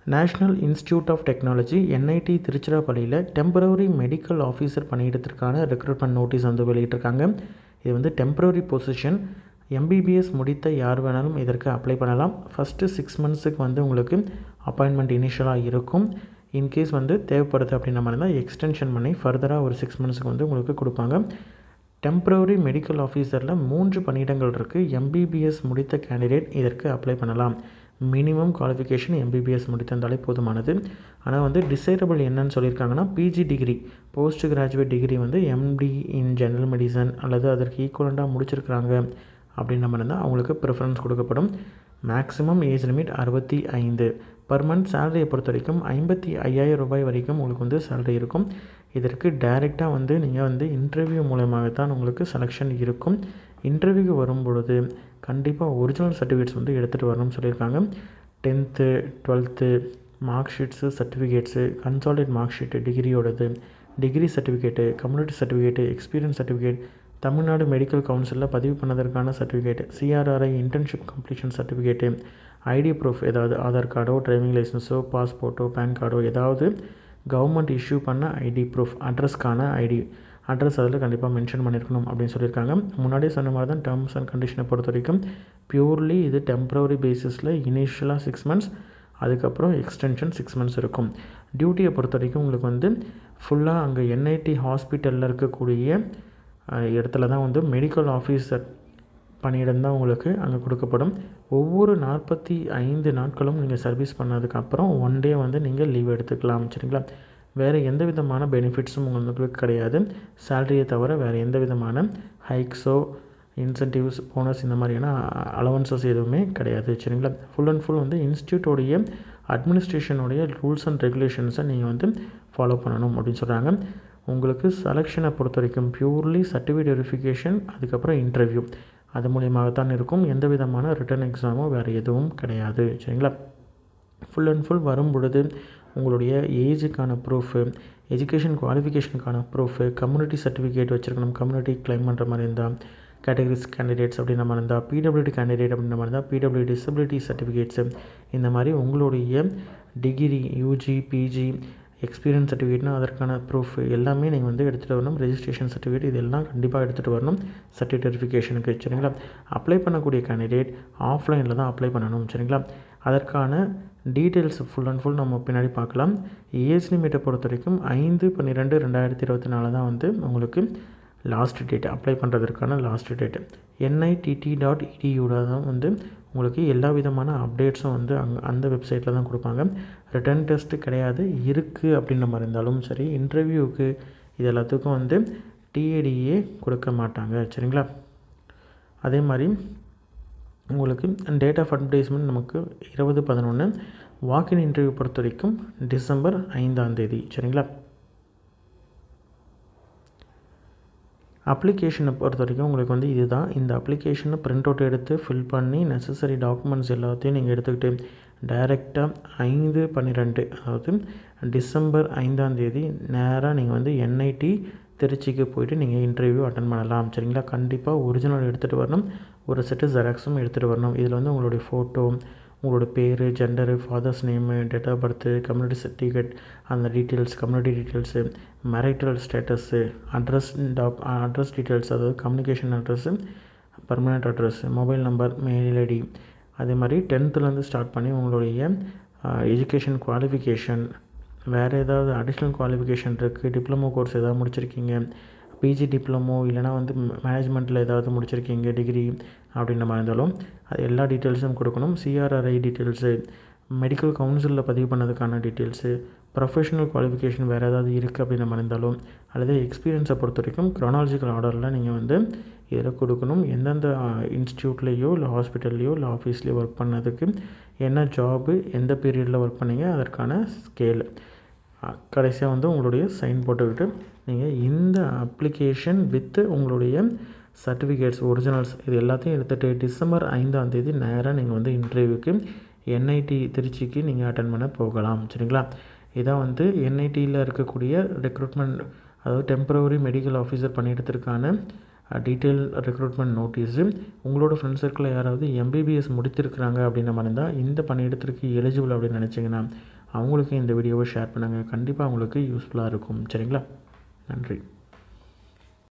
national institute of technology NIT திருச்சிராப்பள்ளியில் temporary medical officer பணியிடத்திற்கான recruitment notice வந்து வெளியிட்டிருக்காங்க இது வந்து டெம்பரவரி பொசிஷன் எம்பிபிஎஸ் முடித்த யார் வேணாலும் இதற்கு அப்ளை பண்ணலாம் ஃபஸ்ட்டு சிக்ஸ் மந்த்ஸுக்கு வந்து உங்களுக்கு அப்பாயின்மெண்ட் இனிஷியலாக இருக்கும் இன்கேஸ் வந்து தேவைப்படுது அப்படின்ற மாதிரி தான் எக்ஸ்டென்ஷன் பண்ணி ஃபர்தராக ஒரு சிக்ஸ் மந்த்ஸுக்கு வந்து உங்களுக்கு கொடுப்பாங்க டெம்பரவரி மெடிக்கல் ஆஃபீஸரில் மூன்று பணியிடங்கள் இருக்குது எம்பிபிஎஸ் முடித்த கேண்டிடேட் இதற்கு அப்ளை பண்ணலாம் மினிமம் குவாலிஃபிகேஷன் எம்பிபிஎஸ் முடித்திருந்தாலே போதுமானது ஆனால் வந்து டிசைரபிள் என்னன்னு சொல்லியிருக்காங்கன்னா PG degree post graduate degree வந்து எம்டி இன் ஜெனரல் மெடிசன் அல்லது அதற்கு ஈக்குவலண்ட்டாக முடிச்சிருக்கிறாங்க அப்படின்ற மாதிரி தான் அவங்களுக்கு ப்ரிஃபரன்ஸ் கொடுக்கப்படும் மேக்ஸிமம் ஏஜ் லிமிட் அறுபத்தி ஐந்து பர் மந்த் சேலரியை பொறுத்த வரைக்கும் ஐம்பத்தி ஐயாயிரம் ரூபாய் வரைக்கும் உங்களுக்கு வந்து சேலரி இருக்கும் இதற்கு டைரெக்டாக வந்து நீங்கள் வந்து இன்டர்வியூ மூலமாக தான் உங்களுக்கு செலெக்ஷன் இருக்கும் இன்டர்வியூக்கு வரும் பொழுது கண்டிப்பாக ஒரிஜினல் சர்டிஃபிகேட்ஸ் வந்து எடுத்துகிட்டு வரணும்னு சொல்லியிருக்காங்க tenth twelfth mark sheets certificates consolidate mark sheet டிகிரியோடது degree certificate community certificate experience certificate Tamil Nadu medical கவுன்சிலில் பதிவு பண்ணதற்கான certificate CRRI internship completion certificate ID proof ஏதாவது ஆதார் கார்டோ டிரைவிங் லைசன்ஸோ பாஸ்போர்ட்டோ பேன் கார்டோ ஏதாவது கவர்மெண்ட் இஷ்யூ பண்ண ஐடி ப்ரூஃப் அட்ரஸ்க்கான ஐடி அட்ரஸ் அதில் கண்டிப்பாக மென்ஷன் பண்ணியிருக்கணும் அப்படின்னு சொல்லியிருக்காங்க முன்னாடியே சொன்ன மாதிரி தான் டேர்ம்ஸ் அண்ட் கண்டிஷனை பொறுத்த வரைக்கும் பியூர்லி இது டெம்ப்ரவரி பேசிஸில் இனிஷியலாக சிக்ஸ் மந்த்ஸ் அதுக்கப்புறம் எக்ஸ்டென்ஷன் சிக்ஸ் மந்த்ஸ் இருக்கும் டியூட்டியை பொறுத்த வரைக்கும் உங்களுக்கு வந்து ஃபுல்லாக அங்கே என்ஐடி ஹாஸ்பிட்டலில் இருக்கக்கூடிய இடத்துல தான் வந்து மெடிக்கல் ஆஃபீஸர் பணியிடம் தான் உங்களுக்கு அங்கே கொடுக்கப்படும் ஒவ்வொரு நாற்பத்தி ஐந்து நாட்களும் நீங்கள் சர்வீஸ் பண்ணதுக்கப்புறம் ஒன் டே வந்து நீங்கள் லீவ் எடுத்துக்கலாம் சரிங்களா வேறு எந்த விதமான பெனிஃபிட்ஸும் உங்களுக்கு கிடையாது சேலரியை தவிர வேறு எந்த விதமான ஹைக்ஸோ இன்சென்டிவ்ஸ் போனஸ் இந்த மாதிரியான அலவன்சஸ் எதுவுமே கிடையாது சரிங்களா ஃபுல் அண்ட் ஃபுல் வந்து இன்ஸ்டியூட்டோடைய அட்மினிஸ்ட்ரேஷனுடைய ரூல்ஸ் அண்ட் ரெகுலேஷன்ஸை நீங்கள் வந்து ஃபாலோ பண்ணணும் அப்படின்னு சொல்கிறாங்க உங்களுக்கு செலெக்ஷனை பொறுத்த வரைக்கும் பியூர்லி சர்டிஃபிகேட் வெரிஃபிகேஷன் அதுக்கப்புறம் இன்டர்வியூ அது மூலியமாக தான் இருக்கும் எந்த விதமான ரிட்டன் எக்ஸாமோ வேறு எதுவும் கிடையாது சரிங்களா ஃபுல் அண்ட் ஃபுல் வரும் பொழுது உங்களுடைய ஏஜுக்கான ப்ரூஃபு எஜுகேஷன் குவாலிஃபிகேஷனுக்கான ப்ரூஃபு கம்யூனிட்டி சர்டிஃபிகேட் வச்சுருக்கணும் கம்யூனிட்டி கிளைம் பண்ணுற மாதிரி இருந்தால் கேட்டகரிஸ் கேண்டிடேட்ஸ் அப்படின்ற மாதிரி இருந்தால் பிடபிள்யூடி கேண்டிடேட் அப்படின்ற மாதிரி இருந்தால் பிடபிள்யூ டிசபிலிட்டி சர்டிஃபிகேட்ஸு இந்த மாதிரி உங்களுடைய டிகிரி யூஜி பிஜி எக்ஸ்பீரியன்ஸ் சர்டிஃபிகேட்னா அதற்கான ப்ரூஃப் எல்லாமே நீங்கள் வந்து எடுத்துகிட்டு வரணும் ரெஜிஸ்ட்ரேஷன் சர்டிஃபிகேட் இதெல்லாம் கண்டிப்பாக எடுத்துகிட்டு வரணும் சர்டிஃபிகேட் வெரிஃபிகேஷனுக்கு சரிங்களா அப்ளை பண்ணக்கூடிய கேண்டிடேட் ஆஃப்லைனில் தான் அப்ளை பண்ணணும் சரிங்களா அதற்கான டீட்டெயில்ஸ் ஃபுல் அண்ட் ஃபுல் நம்ம பின்னாடி பார்க்கலாம் ஏஜ் லிமிட்டை பொறுத்த வரைக்கும் ஐந்து பன்னிரெண்டு ரெண்டாயிரத்தி இருபத்தி நாலு தான் வந்து உங்களுக்கு லாஸ்ட் டேட் அப்ளை பண்ணுறதுக்கான last date NITT dot edu தான் வந்து உங்களுக்கு எல்லா விதமான அப்டேட்ஸும் வந்து அங்கே அந்த வெப்சைட்டில் தான் கொடுப்பாங்க ரிட்டன் டெஸ்ட்டு கிடையாது இருக்குது அப்படின்ற மாதிரி இருந்தாலும் சரி இன்டர்வியூவுக்கு இது எல்லாத்துக்கும் வந்து டிஏடிஏ கொடுக்க மாட்டாங்க சரிங்களா அதே மாதிரி உங்களுக்கு டேட் ஆஃப் அட்வர்டைஸ்மெண்ட் நமக்கு இருபது பதினொன்று வாக்கின் இன்டர்வியூ பொறுத்த வரைக்கும் டிசம்பர் ஐந்தாம் தேதி சரிங்களா அப்ளிகேஷனை பொறுத்த வரைக்கும் உங்களுக்கு வந்து இதுதான் இந்த அப்ளிகேஷனை பிரிண்ட் அவுட் எடுத்து ஃபில் பண்ணி நெசசரி டாக்குமெண்ட்ஸ் எல்லாத்தையும் நீங்கள் எடுத்துக்கிட்டு டைரெக்டாக ஐந்து பன்னிரெண்டு அதாவது டிசம்பர் ஐந்தாம் தேதி நேராக நீங்கள் வந்து என்ஐடி திருச்சிக்கு போயிட்டு நீங்கள் இன்டர்வியூ அட்டன் பண்ணலாம் சரிங்களா கண்டிப்பாக ஒரிஜினல் எடுத்துகிட்டு வரணும் ஒரு செட்டு ஜெராக்ஸும் எடுத்துகிட்டு வரணும் இதில் வந்து உங்களுடைய ஃபோட்டோ உங்களோட பேர் gender father's name date of birth community certificate அந்த details community details marital status address டாக் அட்ரஸ் டீட்டெயில்ஸ் அதாவது communication address permanent address mobile number mail ID அதே மாதிரி டென்த்துலேருந்து ஸ்டார்ட் பண்ணி உங்களுடைய எஜுகேஷன் குவாலிஃபிகேஷன் வேறு ஏதாவது அடிஷ்னல் குவாலிஃபிகேஷன் இருக்குது டிப்ளமோ கோர்ஸ் ஏதாவது முடிச்சிருக்கீங்க பிஜி டிப்ளமோ இல்லைனா வந்து மேனேஜ்மெண்ட்டில் ஏதாவது முடிச்சிருக்கீங்க டிகிரி அப்படின்ற மாதிரி இருந்தாலும் அது எல்லா டீட்டெயில்ஸும் கொடுக்கணும் சிஆர்ஆர்ஐ டீட்டெயில்ஸு மெடிக்கல் கவுன்சிலில் பதிவு பண்ணதுக்கான டீட்டெயில்ஸு ப்ரொஃபஷனல் குவாலிஃபிகேஷன் வேறு ஏதாவது இருக்குது அப்படின்ற மாதிரி இருந்தாலும் அல்லது எக்ஸ்பீரியன்ஸை பொறுத்த வரைக்கும் க்ரானாலஜிக்கல் ஆர்டரில் நீங்கள் வந்து இதில் கொடுக்கணும் எந்தெந்த இன்ஸ்டியூட்லேயோ இல்லை ஹாஸ்பிட்டல்லையோ இல்லை ஆஃபீஸ்லேயோ ஒர்க் பண்ணதுக்கு என்ன ஜாபு எந்த பீரியடில் ஒர்க் பண்ணீங்க அதற்கான ஸ்கேலு கடைசியாக வந்து உங்களுடைய சைன் போட்டுக்கிட்டு நீங்கள் இந்த அப்ளிகேஷன் வித்து உங்களுடைய சர்டிஃபிகேட்ஸ் ஒரிஜினல்ஸ் இது எல்லாத்தையும் எடுத்துகிட்டு டிசம்பர் ஐந்தாம் தேதி நேராக நீங்கள் வந்து இன்டர்வியூக்கு என்ஐடி திருச்சிக்கு நீங்கள் அட்டன் பண்ண போகலாம் சரிங்களா இதான் வந்து என்ஐடியில் இருக்கக்கூடிய ரெக்ரூட்மெண்ட் அதாவது டெம்பரவரி மெடிக்கல் ஆஃபீஸர் பணியிடத்திற்கான டீட்டெயில் ரெக்ரூட்மெண்ட் நோட்டீஸு உங்களோட ஃப்ரெண்ட் சர்க்கிளில் யாராவது எம்பிபிஎஸ் முடித்திருக்கிறாங்க அப்படின்ற மாதிரி இருந்தால் இந்த பணியிடத்திற்கு எலிஜிபிள் அப்படின்னு நினச்சிங்கன்னா அவங்களுக்கு இந்த வீடியோவை ஷேர் பண்ணுங்கள் கண்டிப்பாக அவங்களுக்கு யூஸ்ஃபுல்லாக இருக்கும் சரிங்களா நன்றி